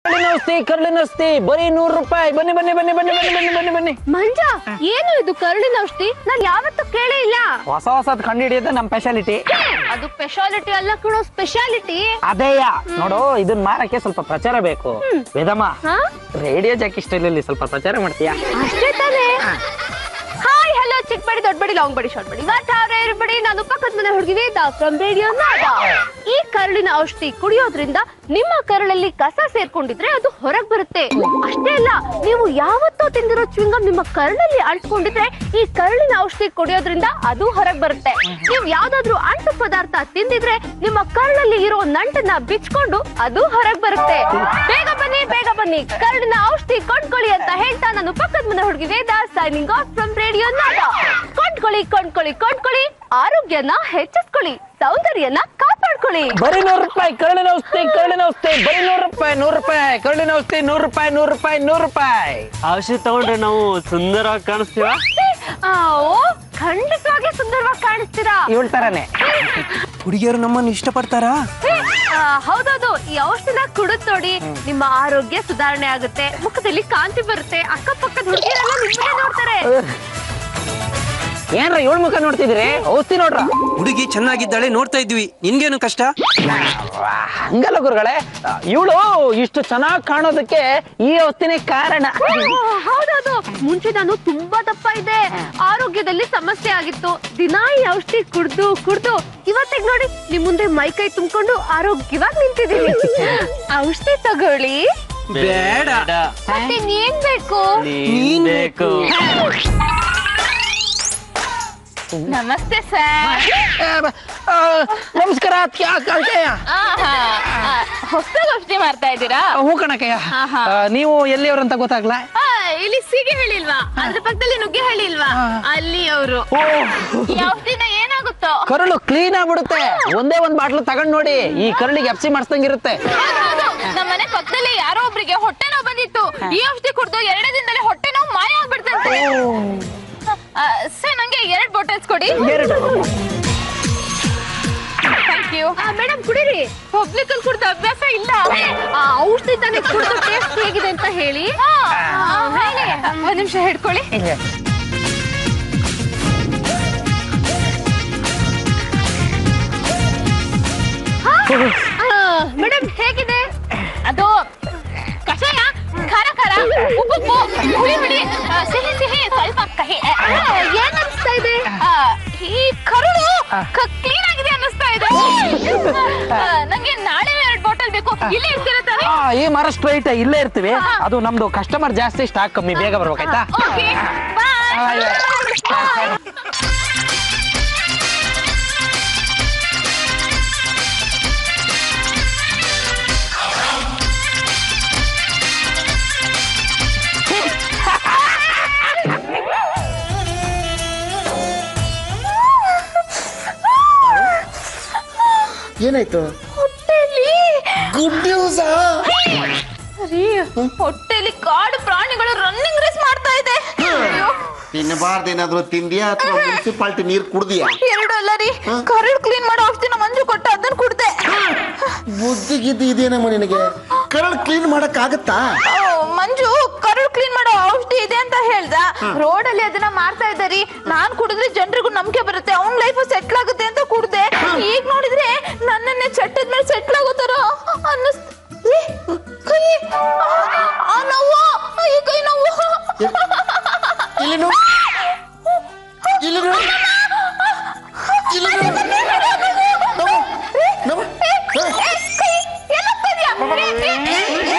ಕರುಳಿನ ಔಷಧಿ ಕರುಳಿನ ಔಷಧಿ ಬರೀ ನೂರು ರೂಪಾಯಿ ಬನ್ನಿ ಬನ್ನಿ ಬನ್ನಿ ಬನ್ನಿ ಬನ್ನಿ ಬನ್ನಿ ಬನ್ನಿ ಬನ್ನಿ ಮಂಜ ಏನು ಇದು ಕರುಳಿನ ಔಷಧಿ ನಾನ್ ಯಾವತ್ತೂ ಕೇಳೇ ಇಲ್ಲ ಹೊಸ ಹೊಸದ್ ಕಂಡು ಹಿಡಿಯೋದು ನಮ್ ಸ್ಪೆಷಾಲಿಟಿ ಅದು ಸ್ಪೆಷಾಲಿಟಿ ಅಲ್ಲ ಕಣೋ ಸ್ಪೆಷಾಲಿಟಿ ಅದೇಯ ನೋಡು ಇದನ್ನ ಮಾರಕ್ಕೆ ಸ್ವಲ್ಪ ಪ್ರಚಾರ ಬೇಕು ವೇದಮ್ಮ ಹಾ ರೇಡಿಯೋ ಜಾಕಿ ಸ್ಟೈಲಲ್ಲಿ ಸ್ವಲ್ಪ ಪ್ರಚಾರ ಮಾಡ್ತೀಯಾ ಅಷ್ಟೇ ತಾನೇ ಹಾಯ್ ಹಲೋ ಚಿಕ್ಕ ಬಡಿ ದೊಡ್ಡ ಬಡಿ ಲಾಂಗ್ ಬಡಿ ಶಾರ್ಟ್ ಬಡಿ ವಾಟ್ ಆರ್ ಎವ್ರಿಬಡಿ ನಾನು ಪಕ್ಕದ ಮನೆ ಹುಡುಗಿ ವೇದ ಫ್ರಮ್ ರೇಡಿಯೋ ನಾದ ಈ ಕರುಳಿನ ಔಷಧಿ ಕುಡಿಯೋದ್ರಿಂದ ನಿಮ್ಮ ಕರುಳಲ್ಲಿ ಕಸ ಸೇರ್ಕೊಂಡಿದ್ರೆ ಅದು ಹೊರಗ್ ಬರುತ್ತೆ ಅಷ್ಟೇ ಅಲ್ಲ ನೀವು ಯಾವತ್ತೋ ತಿಂದಿರೋ ಚ್ವಿಂಗಮ್ ನಿಮ್ಮ ಕರುಳಲ್ಲಿ ಅಂಟ್ಕೊಂಡಿದ್ರೆ ಈ ಕರುಳಿನ ಔಷಧಿ ಕುಡಿಯೋದ್ರಿಂದ ಅದು ಹೊರಗ್ ಬರುತ್ತೆ ನೀವು ಯಾವ್ದಾದ್ರು ಅಂಟು ಪದಾರ್ಥ ತಿಂದಿದ್ರೆ ನಿಮ್ಮ ಕರುಳಲ್ಲಿ ಇರೋ ನಂಟನ್ನ ಬಿಚ್ಕೊಂಡು ಅದು ಹೊರಗ್ ಬರುತ್ತೆ ಬೇಗ ಬನ್ನಿ ಬೇಗ ಬನ್ನಿ ಕರುಳಿನ ಔಷಧಿ ಕೊಂಡ್ಕೊಳ್ಳಿ ಅಂತ ಹೇಳ್ತಾ ನಾನು ಪಕ್ಕದ ಮನೆ ಹುಡುಗಿ Veda signing off from radio Nada ಕೊಂಡ್ಕೊಳ್ಳಿ ಕೊಂಡ್ಕೊಳ್ಳಿ ಕೊಂಡ್ಕೊಳ್ಳಿ ಆರೋಗ್ಯನ ಹೆಚ್ಚಿಸ್ಕೊಳ್ಳಿ ಸೌಂದರ್ಯನ ಕಾಪಾಡ್ಕೊಳ್ಳಿ ಬರೀ ನೂರು ರೂಪಾಯಿ ಕರುಳಿನ ಔಷಧಿ ಕರುಳಿನ ಔಷಧಿ ಬರೀ ನೂರು ರೂಪಾಯಿ ನೂರು ರೂಪಾಯಿ ಕರುಳಿನ ಔಷಧಿ ನೂರು ರೂಪಾಯಿ ನೂರು ರೂಪಾಯಿ ನೂರು ರೂಪಾಯಿ ಔಷಧಿ ತಗೊಂಡ್ರೆ ನಾವು ಸುಂದರವಾಗಿ ಕಾಣಿಸ್ತೀವ ಆ, ಓ ಖಂಡಿತವಾಗ್ಲೂ ಸುಂದರವಾಗಿ ಕಾಣಿಸ್ತೀರಾ ಇವಳ ತರಾನೇ ಹುಡುಗಿಯರು ನಮ್ಮನ್ನು ಇಷ್ಟಪಡ್ತಾರಾ ಹೇ, ಆ, ಹೌದೌದು ಈ ಔಷಧಿನ ಕುಡಿದ್ ನೋಡಿ ನಿಮ್ಮ ಆರೋಗ್ಯ ಸುಧಾರಣೆ ಆಗುತ್ತೆ ಮುಖದಲ್ಲಿ ಕಾಂತಿ ಬರುತ್ತೆ ಅಕ್ಕಪಕ್ಕದ ಹುಡುಗಿಯರೆಲ್ಲ ನಿಮ್ಮನ್ನೇ ನೋಡ್ತಾರೆ ಏನ್ರ ಇವಳ ಮುಖ ನೋಡ್ತಿದ್ರಿ ಔಷಧಿ ನೋಡ್ರ ಹುಡುಗಿ ಚೆನ್ನಾಗಿದ್ದಾಳೆ ನೋಡ್ತಾ ಇದ್ವಿ ನಿನ್ಗೇನು ಕಷ್ಟ ಹಂಗಲ್ಲ ಗುರುಗಳೇ ಇವಳು ಇಷ್ಟು ಚೆನ್ನಾಗಿ ಕಾಣೋದಕ್ಕೆ ಈ ಔಷಧಿನೇ ಕಾರಣ ಓ, ಹೌದೌದು ಮುಂಚೆ ನಾನು ತುಂಬಾ ದಪ್ಪ ಇದ್ದೆ ಆರೋಗ್ಯದಲ್ಲಿ ಸಮಸ್ಯೆ ಆಗಿತ್ತು ದಿನಾ ಈ ಔಷಧಿ ಕುಡ್ದು ಕುಡ್ದು ಇವತ್ತಿಗೆ ನೋಡಿ ನಿಮ್ ಮುಂದೆ ಮೈ ಕೈ ತುಂಬಿಕೊಂಡು ಆರೋಗ್ಯವಾಗಿ ನಿಂತಿದ್ದೀನಿ ಔಷಧಿ ತಗೊಳ್ಳಿ ಬೇಡ ಮತ್ತೆ ಏನ್ ಬೇಕು ನೀನ್ ಬೇಕು ನಮಸ್ತೆ ಸರ್ ಆ, ನಮಸ್ಕಾರ ಕ್ಯಾ ಕಳ್ಕೆಯ ಹೊಸದಾಗಿ ಔಷಧಿ ಮಾಡ್ತಾ ಇದ್ದೀರಾ ಹೂ ಕಣಕಯ್ಯ ಆ, ನೀವು ಎಲ್ಲಿಯವ್ರಂತ ಗೊತ್ತಾಗ್ಲಾ ಇಲ್ಲಿ ಸೀಗೆ ಹೇಳಿಲ್ವಾ ಅದ್ರ ಪಕ್ಕದಲ್ಲಿ ನುಗ್ಗೆ ಹೇಳಿಲ್ವಾ ಅಲ್ಲಿ ಅವರು ಓ ಈ ಔಷಧಿನ ಏನಾಗುತ್ತೋ ಕರುಳು ಕ್ಲೀನ್ ಆಗ್ಬಿಡುತ್ತೆ ಒಂದೇ ಒಂದ್ ಬಾಟ್ಲು ತಗೊಂಡ್ ನೋಡಿ ಈ ಕರುಳಿಗೆ ಎಫ್ಸಿ ಮಾಡಿಸ್ದಂಗಿರುತ್ತೆ ನಮ್ಮ ಮನೆ ಪಕ್ಕದಲ್ಲಿ ಯಾರೋ ಒಬ್ರಿಗೆ ಹೊಟ್ಟೆ ನೋವು ಬಂದಿತ್ತು ಈ ಔಷಧಿ ಕುಡ್ದು ಎರಡೇ ದಿನದಲ್ಲಿ ಹೊಟ್ಟೆ ನೋವು ಮಾಯ ಆಗ್ಬಿಡ್ತಂತೆ ಸರ್ ನಂಗೆ ಎರಡ್ ಬಾಟಲ್ಸ್ ಕೊಡಿ ಎರಡು ಥ್ಯಾಂಕ್ ಯು ಮೇಡಮ್ ಕುಡೀರಿ ಪಬ್ಲಿಕ್ ಅಲ್ಲಿ ಕುಡ್ದು ಅಭ್ಯಾಸ ಇಲ್ಲ ಔಷಧಿ ತಾನೇ ಕುಡ್ದು ಟೇಸ್ಟ್ ಹೇಗಿದೆ ಅಂತ ಹೇಳಿ ಹೇಳಿ ಒಂದ್ ನಿಮಿಷ ಹಿಡ್ಕೊಳ್ಳಿ ಮೇಡಮ್ ಹೇಗಿದೆ ಅದು ಕಷಾಯ ಖಾರ ಖಾರ ಉಪ್ಪು ಉಪ್ಪು ಹುಳಿ ಹುಳಿ ಆ, ಸಿಹಿ ಸಿಹಿ ಸ್ವಲ್ಪ ಕಹಿ ಆ, ಏನ್ ಅನಿಸ್ತಾ ಇದೆ ಆ, ಈ ಕರುಳು ಕ್ಲೀನ್ ಆಗಿದೆ ಅನ್ನಿಸ್ತಾ ಇದೆ ಆ, ನಂಗೆ ನಾಳೆ ಎರಡು ಬಾಟಲ್ ಬೇಕು ಇಲ್ಲೇ ಇರ್ತೀರ ತಾನೇ ಆ, ಈ ಮರ ಸ್ಟ್ರೈಟ್ ಇಲ್ಲೇ ಇರ್ತೀವಿ ಅದು ನಮ್ದು ಕಸ್ಟಮರ್ ಜಾಸ್ತಿ ಸ್ಟಾಕ್ ಕಮ್ಮಿ ಬೇಗ ಬರ್ಬೇಕಾಯ್ತಾ ಓಕೆ ಬಾಯ್ ಏನಾಯ್ತು ಹೊಟ್ಟೆಲಿ ಗುಡ್ ನ್ಯೂಸ್ ರೀ ಹೊಟ್ಟೆಲಿ ಕಾಡು ಪ್ರಾಣಿಗಳು ರನ್ನಿಂಗ್ ರೇಸ್ ಮಾಡ್ತಾ ಇದೆ ಅಯ್ಯೋ, ತಿನ್ನಬಾರ್ದೇನಾದ್ರೂ ತಿಂದ್ಯಾ ಅಥವಾ ಮುನ್ಸಿಪಾಲ್ಟಿ ನೀರ್ ಕುಡ್ದಿಯಾ ಎರಡು ಅಲ್ಲ ರೀ ಕರಳು ಕ್ಲೀನ್ ಮಾಡೋ ಔಷಧಿನ ಮಂಜು ಕೊಟ್ಟ ಅದನ್ನ ಕುಡ್ದೆ ಬುದ್ಧಿ ಗಿದ್ದಿ ಇದೇನಮ್ಮ ನಿನಗೆ ಕರಳು ಕ್ಲೀನ್ ಮಾಡಕ್ ಆಗತ್ತಾ ಓ, ಮಂಜು ಕರಳು ಕ್ಲೀನ್ ಮಾಡೋ ಔಷಧಿ ಇದೆ ಅಂತ ಹೇಳ್ದ ರೋಡ್ ಅಲ್ಲಿ ಅದನ್ನ ಮಾರ್ತಾ ಇದ್ದಾರಿ ನಾನ್ ಕುಡಿದ್ರೆ ಜನರಿಗೂ ನಂಬಿಕೆ ಬರುತ್ತೆ ಅವ್ನ್ ಲೈಫ್ ಸೆಟ್ಲ್ ಆಗುತ್ತೆ ಅಂತ ಕುಡ್ದೆ ಈಗ ನೋಡಿದ್ರೆ ನನ್ನನ್ನೇ ಚಟ್ಟದ ಮೇಲೆ ಸೆಟ್ಲ್ ಆಗೋತಾರ ಅನ್ನಿಸ್ ಏ, ಕೈ ಆ, ಆ ನೋವು ಈ ಕೈ ನೋವು ಇಲ್ಲಿ ನೋಡು ಇಲ್ಲಿ ನೋಡು ಇಲ್ಲಿ ನೋಡು ನಮ್ಮ ನಮ್ಮ ಏ, ಕೈ ಎಲ್ಲೋಗ್ತಾ ಇದ್ಯಾ? ಏ, ಏ,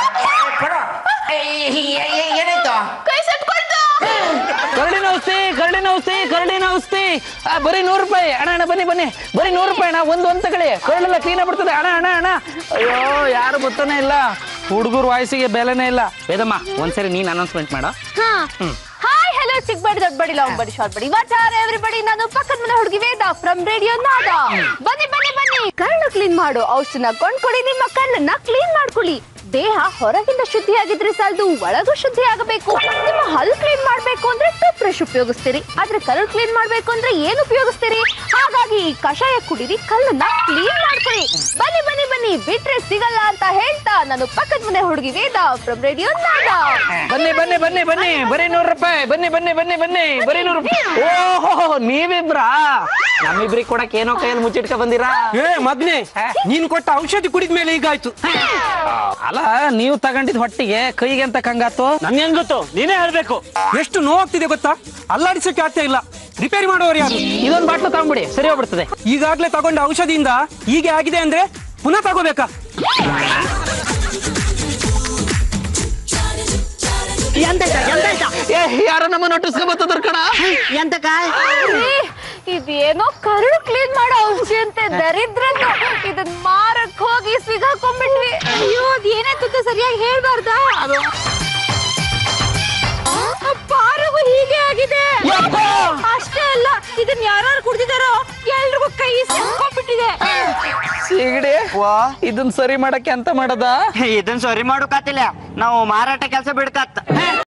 ಏನಾಯ್ತು ಕೈ ಸೆಟ್ಕೊಳ್ತು ಕರಳಿನ ಔಷಧಿ ಕರಳಿನ ಔಷಧಿ ಕರಳಿನ ಔಷಧಿ ಆ, ಬರೀ ನೂರು ರೂಪಾಯಿ ಅಣ್ಣ ಅಣ್ಣ ಬನ್ನಿ ಬನ್ನಿ ಬರೀ ನೂರು ರೂಪಾಯಿ ಅಣ್ಣ ಒಂದು ಒಂದು ತಗೊಳ್ಳಿ ಕರಳೆಲ್ಲ ಕ್ಲೀನ್ ಆಗ್ಬಿಡ್ತದೆ ಅಣ್ಣ ಅಣ್ಣ ಅಣ್ಣ ಅಯ್ಯೋ ಯಾರು ಗೊತ್ತಾನೆ ಇಲ್ಲ ಹುಡುಗರು ವಾಯ್ಸಿಗೆ ಬೆಲೆನೇ ಇಲ್ಲ ವೇದಮ್ಮ ಒಂದ್ಸರಿ ನೀನ್ ಅನೌನ್ಸ್ಮೆಂಟ್ ಮಾಡ ಹಾಯ್ ಹಲೋ ಚಿಕ್ಕ ಬಡಿ ದೊಡ್ಡ ಬಡಿ ಲಾಂಗ್ ಬಡಿ ಶಾರ್ಟ್ ಬಡಿ ವಾಟ್ ಆರ್ ಎವ್ರಿಬಡಿ ನಾನು ಪಕ್ಕದ ಮನೆ ಹುಡುಗಿ ವೇದ ಫ್ರಮ್ ರೇಡಿಯೋ ನಾದ ಬನ್ನಿ ಬನ್ನಿ ಬನ್ನಿ ಕರ್ಣ ಕ್ಲೀನ್ ಮಾಡು ಔಷಧಿನ ಕೊಂಡ್ಕೊಳ್ಳಿ ನಿಮ್ಮ ಕಣ್ಣನ್ನ ಕ್ಲೀನ್ ಮಾಡ್ಕೊಳ್ಳಿ ದೇಹ ಹೊರಗಿಂದ ಶುದ್ಧಿಯಾಗಿದ್ರೆ ಸಾಲದು ಒಳಗೂ ಶುದ್ಧಿ ಆಗಬೇಕು ನಿಮ್ಮ ಹಲ್ ಕ್ಲೀನ್ ಮಾಡ್ಬೇಕು ಅಂದ್ರೆ ಟೂತ್ ಬ್ರಷ್ ಉಪಯೋಗಿಸ್ತೀರಿ ಆದ್ರೆ ಕರಳು ಕ್ಲೀನ್ ಮಾಡ್ಬೇಕು ಅಂದ್ರೆ ಏನ್ ಉಪಯೋಗಿಸ್ತೀರಿ ಹಾಗಾಗಿ ಈ ಕಷಾಯ ಕುಡಿರಿ ಕಲ್ಲನ್ನ ಕ್ಲೀನ್ ಮಾಡ್ಕೊಳ್ಳಿ ಬನ್ನಿ ಬನ್ನಿ ಬನ್ನಿ ಬಿಟ್ರೆ ಸಿಗಲ್ಲ ಅಂತ ಹೇಳ್ತಾ ನಾನು ಪಕ್ಕದ ಮನೆ ಹುಡುಗಿ ವೇದ ಫ್ರಮ್ ರೇಡಿಯೋ ನಾದ ಬನ್ನಿ ಬನ್ನಿ ಬನ್ನಿ ಬನ್ನಿ ಬರೀ ನೂರು ರೂಪಾಯಿ ಬನ್ನಿ ಬನ್ನಿ ಬನ್ನಿ ಬನ್ನಿ ಬರೀ ನೂರು ರೂಪಾಯಿ ಓಹೋ ನೀವಿಬ್ರಾ ನಮ್ಮಿಬ್ರಿಗೆ ಕೊಡಕ್ ಏನೋ ಕೈಯಲ್ಲಿ ಮುಚ್ಚಿಟ್ಕ ಬಂದಿರಾ ಏ ಮಗ್ನೆ ನೀನ್ ಕೊಟ್ಟ ಔಷಧಿ ಕುಡಿದ ಮೇಲೆ ಈಗಾಯ್ತು ಅಲ್ಲ ನೀವು ತಗೊಂಡಿದ್ ಹೊಟ್ಟಿಗೆ ಕೈಗೆ ಅಂತ ಕಂಗಾತು ನನ್ಗೆ ಹೆಂಗ್ ಗೊತ್ತು ನೀನೇ ಹೇಳ್ಬೇಕು ಎಷ್ಟು ನೋವಾಗ್ತಿದೆ ಗೊತ್ತಾ ಅಲ್ಲಾಡಿಸಕ್ಕೆ ಆಗ್ತಾ ಇಲ್ಲ ರಿಪೇರಿ ಮಾಡುವವರು ಯಾರು ಇದೊಂದು ಬಾಟ್ಲು ತಗೊಂಬಿಡಿ ಸರಿ ಹೋಗ್ಬಿಡ್ತದೆ ಈಗಾಗ್ಲೇ ತಗೊಂಡ ಔಷಧಿಯಿಂದ ಹೀಗೆ ಆಗಿದೆ ಅಂದ್ರೆ ಪುನಃ ತಗೋಬೇಕಾ ಏ ಯಾರೋ ನಮ್ಮ ನೋಟಿಸ್ಕೊ ಬರ್ತದ್ರ ಕಣ ಇದೇನೋ ಕರಳು ಕ್ಲೀನ್ ಮಾಡೋ ಔಷಧಿ ಅಂತೆ ದರಿದ್ರದ್ದು ಇದನ್ ಮಾರಕ್ ಹೋಗಿ ಸಿಗಾಕೊಂಡ್ಬಿಟ್ವಿ ಅಯ್ಯೋ ಅದ್ ಏನಾಯ್ತು ಸರಿಯಾಗಿ ಹೇಳ್ಬಾರ್ದಾ ಅದು ಪಾರಗೂ ಹೀಗೆ ಆಗಿದೆ ಅಷ್ಟೇ ಅಲ್ಲ ಇದನ್ ಯಾರು ಕುಡ್ದಿದಾರೋ ಎಲ್ರಿಗೂ ಕೈ ಸಿಕ್ಕೊಂಡ್ಬಿಟ್ಟಿದೆ ಸೀಗಡಿ ಇದನ್ ಸರಿ ಮಾಡಕ್ಕೆ ಅಂತ ಮಾಡದ ಇದನ್ ಸರಿ ಮಾಡೋಕಾತಿಲ್ಲ ನಾವು ಮಾರಾಟ ಕೆಲಸ ಬಿಡ್ಕತ್ತ